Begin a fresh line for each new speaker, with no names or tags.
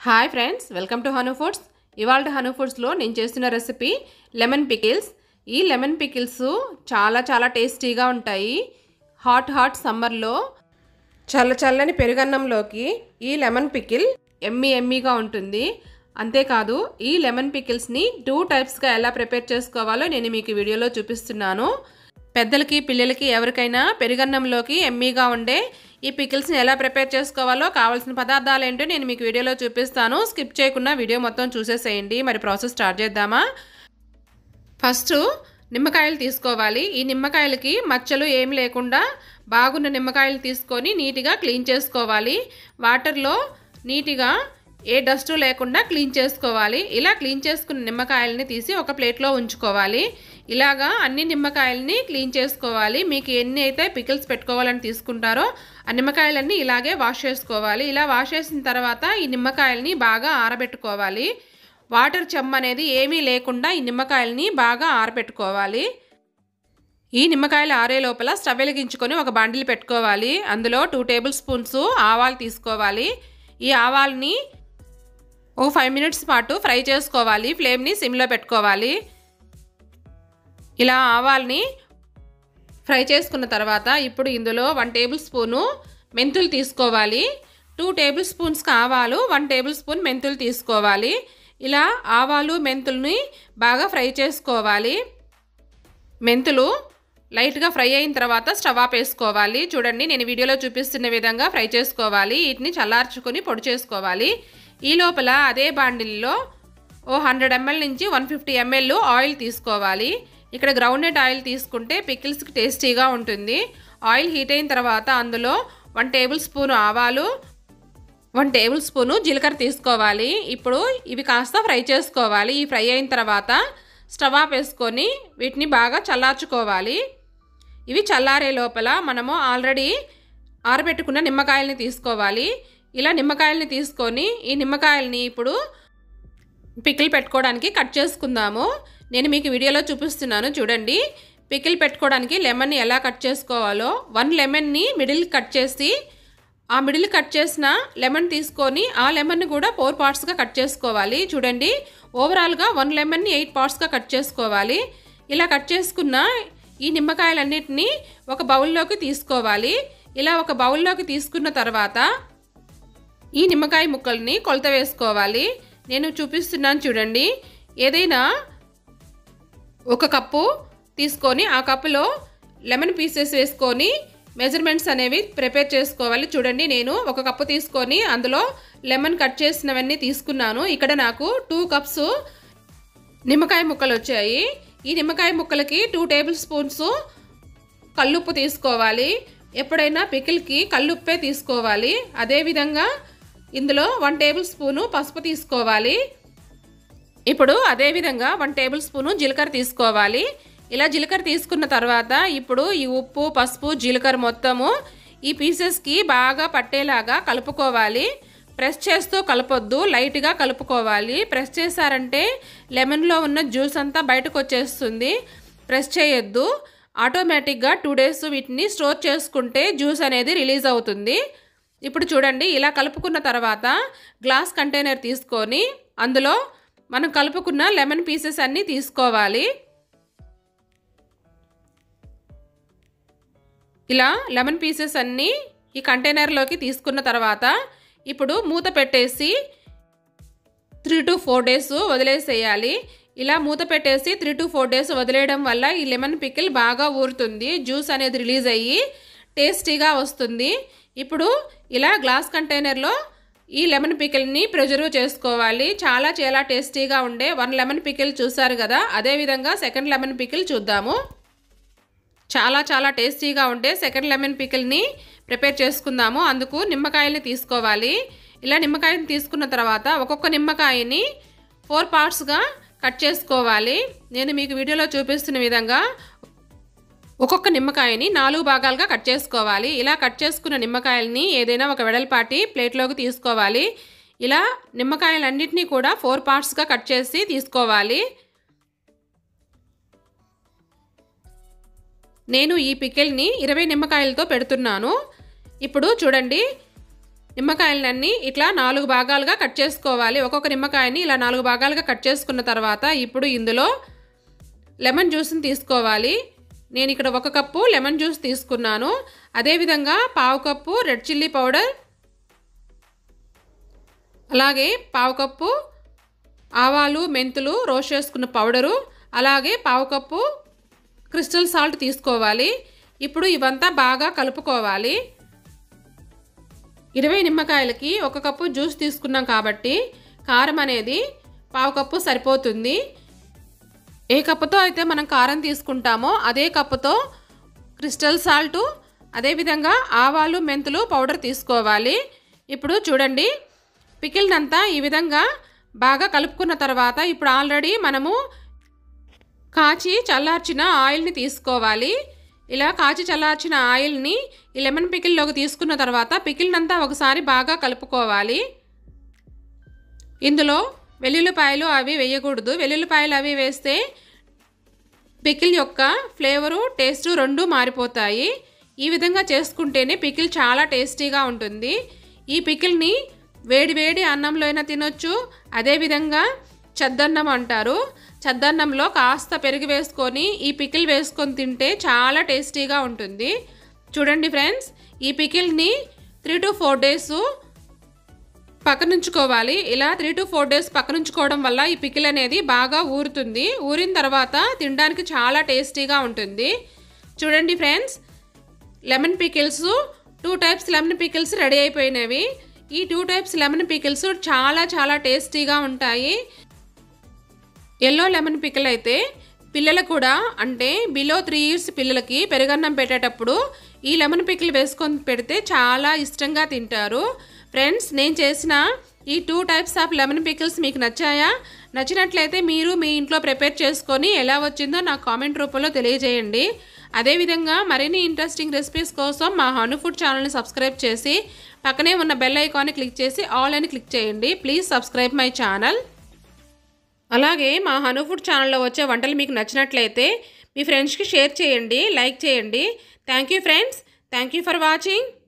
hi friends welcome to Hanu foods ఇవాళ హను ఫుడ్స్లో నేను చేస్తున్న రెసిపీ లెమన్ పికిల్స్ ఈ లెమన్ పికిల్స్ చాలా చాలా టేస్టీగా ఉంటాయి హాట్ హాట్ సమ్మర్లో చల్ల చల్లని పెరుగన్నంలోకి ఈ లెమన్ పికిల్ ఎమ్మి ఎమ్మీగా ఉంటుంది అంతేకాదు ఈ లెమన్ పికిల్స్ని టూ టైప్స్గా ఎలా ప్రిపేర్ చేసుకోవాలో నేను మీకు ఈ వీడియోలో చూపిస్తున్నాను పెద్దలకి పిల్లలకి ఎవరికైనా పెరుగన్నంలోకి ఎమ్మీగా ఉండే ఈ పికిల్స్ని ఎలా ప్రిపేర్ చేసుకోవాలో కావాల్సిన పదార్థాలు ఏంటో నేను మీకు వీడియోలో చూపిస్తాను స్కిప్ చేయకుండా వీడియో మొత్తం చూసేసేయండి మరి ప్రాసెస్ స్టార్ట్ చేద్దామా ఫస్ట్ నిమ్మకాయలు తీసుకోవాలి ఈ నిమ్మకాయలకి మచ్చలు ఏం లేకుండా బాగున్న నిమ్మకాయలు తీసుకొని నీట్గా క్లీన్ చేసుకోవాలి వాటర్లో నీట్గా ఏ డస్ట్ లేకుండా క్లీన్ చేసుకోవాలి ఇలా క్లీన్ చేసుకున్న నిమ్మకాయలని తీసి ఒక ప్లేట్లో ఉంచుకోవాలి ఇలాగా అన్ని నిమ్మకాయలని క్లీన్ చేసుకోవాలి మీకు ఎన్ని అయితే పికిల్స్ పెట్టుకోవాలని తీసుకుంటారో ఆ నిమ్మకాయలన్నీ ఇలాగే వాష్ చేసుకోవాలి ఇలా వాష్ చేసిన తర్వాత ఈ నిమ్మకాయలని బాగా ఆరబెట్టుకోవాలి వాటర్ చెమ్మ అనేది ఏమీ లేకుండా ఈ నిమ్మకాయలని బాగా ఆరబెట్టుకోవాలి ఈ నిమ్మకాయలు ఆరే లోపల స్టవ్ వెలిగించుకొని ఒక బండిల్ పెట్టుకోవాలి అందులో టూ టేబుల్ స్పూన్స్ ఆవాలు తీసుకోవాలి ఈ ఆవాల్ని ఓ ఫైవ్ మినిట్స్ పాటు ఫ్రై చేసుకోవాలి ఫ్లేమ్ని సిమ్లో పెట్టుకోవాలి ఇలా ఆవాల్ని ఫ్రై చేసుకున్న తర్వాత ఇప్పుడు ఇందులో వన్ టేబుల్ స్పూను మెంతులు తీసుకోవాలి టూ టేబుల్ స్పూన్స్ ఆవాలు వన్ టేబుల్ స్పూన్ మెంతులు తీసుకోవాలి ఇలా ఆవాలు మెంతుల్ని బాగా ఫ్రై చేసుకోవాలి మెంతులు లైట్గా ఫ్రై అయిన తర్వాత స్టవ్ ఆఫ్ వేసుకోవాలి చూడండి నేను వీడియోలో చూపిస్తున్న విధంగా ఫ్రై చేసుకోవాలి వీటిని చల్లార్చుకొని పొడి చేసుకోవాలి ఈ లోపల అదే బాండిల్లో ఓ హండ్రెడ్ ఎంఎల్ నుంచి వన్ ఫిఫ్టీ ఎంఎల్ ఆయిల్ తీసుకోవాలి ఇక్కడ గ్రౌండెడ్ ఆయిల్ తీసుకుంటే పికిల్స్కి టేస్టీగా ఉంటుంది ఆయిల్ హీట్ అయిన తర్వాత అందులో వన్ టేబుల్ స్పూన్ ఆవాలు వన్ టేబుల్ స్పూను జీలకర్ర తీసుకోవాలి ఇప్పుడు ఇవి కాస్త ఫ్రై చేసుకోవాలి ఈ ఫ్రై అయిన తర్వాత స్టవ్ ఆఫ్ వేసుకొని వీటిని బాగా చల్లార్చుకోవాలి ఇవి చల్లారే లోపల మనము ఆల్రెడీ ఆరబెట్టుకున్న నిమ్మకాయలని తీసుకోవాలి ఇలా నిమ్మకాయలని తీసుకొని ఈ నిమ్మకాయలని ఇప్పుడు పికిల్ పెట్టుకోవడానికి కట్ చేసుకుందాము నేను మీకు వీడియోలో చూపిస్తున్నాను చూడండి పికిల్ పెట్టుకోవడానికి లెమన్ని ఎలా కట్ చేసుకోవాలో వన్ లెమన్ని మిడిల్ కట్ చేసి ఆ మిడిల్ కట్ చేసిన లెమన్ తీసుకొని ఆ లెమన్ని కూడా ఫోర్ పార్ట్స్గా కట్ చేసుకోవాలి చూడండి ఓవరాల్గా వన్ లెమన్ని ఎయిట్ పార్ట్స్గా కట్ చేసుకోవాలి ఇలా కట్ చేసుకున్న ఈ నిమ్మకాయలన్నిటినీ ఒక బౌల్లోకి తీసుకోవాలి ఇలా ఒక బౌల్లోకి తీసుకున్న తర్వాత ఈ నిమ్మకాయ ముక్కల్ని కొలత వేసుకోవాలి నేను చూపిస్తున్నాను చూడండి ఏదైనా ఒక కప్పు తీసుకొని ఆ కప్పులో లెమన్ పీసెస్ వేసుకొని మెజర్మెంట్స్ అనేవి ప్రిపేర్ చేసుకోవాలి చూడండి నేను ఒక కప్పు తీసుకొని అందులో లెమన్ కట్ చేసినవన్నీ తీసుకున్నాను ఇక్కడ నాకు టూ కప్స్ నిమ్మకాయ ముక్కలు వచ్చాయి ఈ నిమ్మకాయ ముక్కలకి టూ టేబుల్ స్పూన్స్ కల్లుప్పు తీసుకోవాలి ఎప్పుడైనా పికిల్కి కల్లుప్పే తీసుకోవాలి అదేవిధంగా ఇందులో వన్ టేబుల్ స్పూను పసుపు తీసుకోవాలి ఇప్పుడు అదేవిధంగా వన్ టేబుల్ స్పూను జీలకర్ర తీసుకోవాలి ఇలా జీలకర్ర తీసుకున్న తర్వాత ఇప్పుడు ఈ ఉప్పు పసుపు జీలకర్ర మొత్తము ఈ పీసెస్కి బాగా పట్టేలాగా కలుపుకోవాలి ప్రెస్ చేస్తూ కలపొద్దు లైట్గా కలుపుకోవాలి ప్రెస్ చేశారంటే లెమన్లో ఉన్న జ్యూస్ అంతా బయటకు వచ్చేస్తుంది ప్రెస్ చేయొద్దు ఆటోమేటిక్గా టూ డేస్ వీటిని స్టోర్ చేసుకుంటే జ్యూస్ అనేది రిలీజ్ అవుతుంది ఇప్పుడు చూడండి ఇలా కలుపుకున్న తర్వాత గ్లాస్ కంటైనర్ తీసుకొని అందులో మనం కలుపుకున్న లెమన్ పీసెస్ అన్నీ తీసుకోవాలి ఇలా లెమన్ పీసెస్ అన్నీ ఈ కంటైనర్లోకి తీసుకున్న తర్వాత ఇప్పుడు మూత పెట్టేసి త్రీ టు ఫోర్ డేస్ వదిలేసేయాలి ఇలా మూత పెట్టేసి త్రీ టు ఫోర్ డేస్ వదిలేయడం వల్ల ఈ లెమన్ పికిల్ బాగా ఊరుతుంది జ్యూస్ అనేది రిలీజ్ అయ్యి టేస్టీగా వస్తుంది ఇప్పుడు ఇలా గ్లాస్ కంటైనర్లో ఈ లెమన్ పికిల్ని ప్రిజర్వ్ చేసుకోవాలి చాలా చాలా టేస్టీగా ఉండే వన్ లెమన్ పికిల్ చూసారు కదా అదేవిధంగా సెకండ్ లెమన్ పికిల్ చూద్దాము చాలా చాలా టేస్టీగా ఉండే సెకండ్ లెమన్ పికిల్ని ప్రిపేర్ చేసుకుందాము అందుకు నిమ్మకాయల్ని తీసుకోవాలి ఇలా నిమ్మకాయని తీసుకున్న తర్వాత ఒక్కొక్క నిమ్మకాయని ఫోర్ పార్ట్స్గా కట్ చేసుకోవాలి నేను మీకు వీడియోలో చూపిస్తున్న విధంగా ఒక్కొక్క నిమ్మకాయని నాలుగు భాగాలుగా కట్ చేసుకోవాలి ఇలా కట్ చేసుకున్న నిమ్మకాయలని ఏదైనా ఒక వెడల్పాటి ప్లేట్లోకి తీసుకోవాలి ఇలా నిమ్మకాయలన్నింటినీ కూడా ఫోర్ పార్ట్స్గా కట్ చేసి తీసుకోవాలి నేను ఈ పికిల్ని ఇరవై నిమ్మకాయలతో పెడుతున్నాను ఇప్పుడు చూడండి నిమ్మకాయలన్నీ ఇట్లా నాలుగు భాగాలుగా కట్ చేసుకోవాలి ఒక్కొక్క నిమ్మకాయని ఇలా నాలుగు భాగాలుగా కట్ చేసుకున్న తర్వాత ఇప్పుడు ఇందులో లెమన్ జ్యూస్ని తీసుకోవాలి నేను ఇక్కడ ఒక కప్పు లెమన్ జ్యూస్ తీసుకున్నాను అదేవిధంగా పావు కప్పు రెడ్ చిల్లీ పౌడర్ అలాగే పావు కప్పు ఆవాలు మెంతులు రోస్ట్ చేసుకున్న పౌడరు అలాగే పావు కప్పు క్రిస్టల్ సాల్ట్ తీసుకోవాలి ఇప్పుడు ఇవంతా బాగా కలుపుకోవాలి ఇరవై నిమ్మకాయలకి ఒక కప్పు జ్యూస్ తీసుకున్నాం కాబట్టి కారం అనేది పావు కప్పు సరిపోతుంది ఏ కప్పుతో అయితే మనం కారం తీసుకుంటామో అదే కప్పుతో క్రిస్టల్ సాల్ట్ అదేవిధంగా ఆవాలు మెంతులు పౌడర్ తీసుకోవాలి ఇప్పుడు చూడండి పికిల్నంతా ఈ విధంగా బాగా కలుపుకున్న తర్వాత ఇప్పుడు ఆల్రెడీ మనము కాచి చల్లార్చిన ఆయిల్ని తీసుకోవాలి ఇలా కాచి చల్లార్చిన ఆయిల్ని ఈ లెమన్ పికిల్లోకి తీసుకున్న తర్వాత పికిల్నంతా ఒకసారి బాగా కలుపుకోవాలి ఇందులో వెల్లుల్లిపాయలు అవి వేయకూడదు వెల్లుల్లిపాయలు అవి వేస్తే పికిల్ యొక్క ఫ్లేవరు టేస్ట్ రెండు మారిపోతాయి ఈ విధంగా చేసుకుంటేనే పికిల్ చాలా టేస్టీగా ఉంటుంది ఈ పికిల్ని వేడి వేడి అన్నంలో అయినా తినొచ్చు అదేవిధంగా చద్దన్నం అంటారు చద్దన్నంలో కాస్త పెరుగు వేసుకొని ఈ పికిల్ వేసుకొని తింటే చాలా టేస్టీగా ఉంటుంది చూడండి ఫ్రెండ్స్ ఈ పికిల్ని త్రీ టు ఫోర్ డేస్ పక్కనుంచుకోవాలి ఇలా త్రీ టు ఫోర్ డేస్ పక్కనుంచుకోవడం వల్ల ఈ పికిల్ అనేది బాగా ఊరుతుంది ఊరిన తర్వాత తినడానికి చాలా టేస్టీగా ఉంటుంది చూడండి friends lemon pickles two types lemon pickles ready అయిపోయినవి ఈ టూ టైప్స్ లెమన్ పికిల్స్ చాలా చాలా టేస్టీగా ఉంటాయి ఎల్లో లెమన్ పికిల్ అయితే పిల్లలు కూడా అంటే బిలో త్రీ ఇయర్స్ పిల్లలకి పెరుగన్నం పెట్టేటప్పుడు ఈ లెమన్ పికిల్ వేసుకొని పెడితే చాలా ఇష్టంగా తింటారు ఫ్రెండ్స్ నేను చేసిన ఈ two types of lemon pickles మీకు నచ్చాయా నచ్చినట్లయితే మీరు మీ ఇంట్లో ప్రిపేర్ చేసుకొని ఎలా వచ్చిందో నాకు కామెంట్ రూపంలో తెలియజేయండి అదేవిధంగా మరిన్ని ఇంట్రెస్టింగ్ రెసిపీస్ కోసం మా హను ఫుడ్ ఛానల్ని సబ్స్క్రైబ్ చేసి పక్కనే ఉన్న బెల్ ఐకాన్ని క్లిక్ చేసి ఆల్ అని క్లిక్ చేయండి ప్లీజ్ సబ్స్క్రైబ్ మై ఛానల్ అలాగే మా హను ఫుడ్ ఛానల్లో వచ్చే వంటలు మీకు నచ్చినట్లయితే మీ ఫ్రెండ్స్కి షేర్ చేయండి లైక్ చేయండి thank you friends thank you for watching